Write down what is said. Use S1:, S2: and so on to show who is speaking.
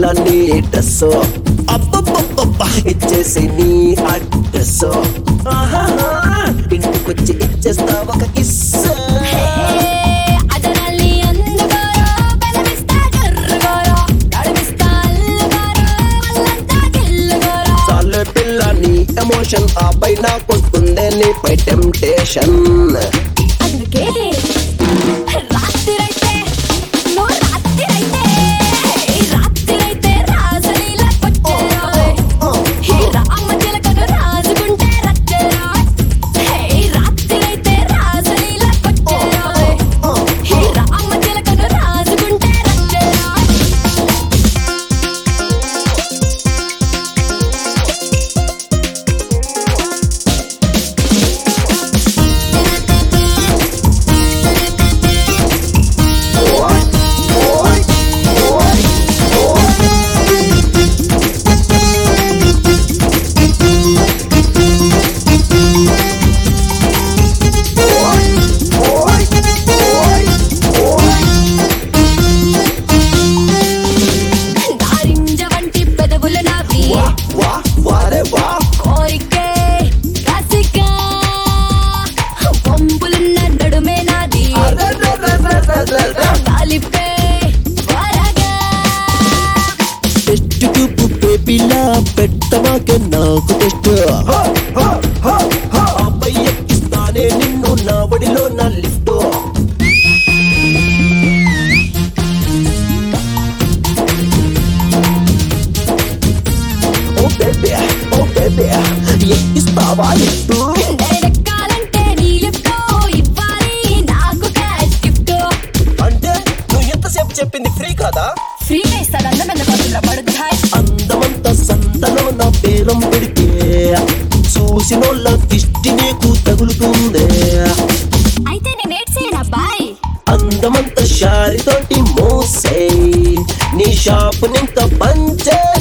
S1: నీ డ్రెస్ అబ్బబ్బబ్బబ్బ ఇచ్చేసి నీ అడ్రస్ ఇంటికొచ్చి ఇచ్చేస్తా ఒక కిస్
S2: అదనల్లి అందుకోరో బెదరిస్తా జర్రుకోరో నడిపిస్తా అల్లుకోరో అల్లంతా గిల్లుకోరో
S1: చాలే పిల్ల నీ ఎమోషన్ ఆ పైన కొట్టుందే నీపై టెంప్టేషన్
S2: అందుకే రాత్రిరైతే నువ్వు రాత్రిరైతే రాత్రిరైతే రాజలీలా కొట్టేరోయ్ హే రామ చిలకను రాజుకుంటే రచ్చేరోయ్ హే రాత్రిరైతే రాజలీలా కొట్టేరోయ్ హే రామ చిలకను రాజుకుంటే రచ్చేరోయ్ నారింజ వంటి పెదవులు నావి
S1: వా వా వారే వా
S2: కోరికే రసిక పంపులున్న నడుమే నాది కాలిపే త్వరగా
S1: టెస్ట్ ట్యూబ్ బేబీలా పెట్టమాకే నాకు టెస్ట్ ఆపై ఎక్కిస్తానే నిన్ను నా ఒడిలో నా lift oh baby oh baby ఎక్కిస్తావా లిఫ్ట్
S2: నేనెక్కాలంటే నీ లిఫ్ట్ ఇవ్వాలి నాకు క్యాష్ గిఫ్ట్
S1: అంటే నువ్వు ఎంతసేపు చెప్పింది ఫ్రీ కదా
S2: ఫ్రీగా ఇస్తాను అందమైన పదుల పడుతాయి
S1: అందమంత సంతలో నా పేరం పెడితే చూసినోళ్ళ దిష్టి నీకు తగులుతుందే
S2: అయితే నేను ఏడ్ చేయను అబ్బాయి
S1: అందమంత షారితోటి మోసే నీ షాపు నింక పంచే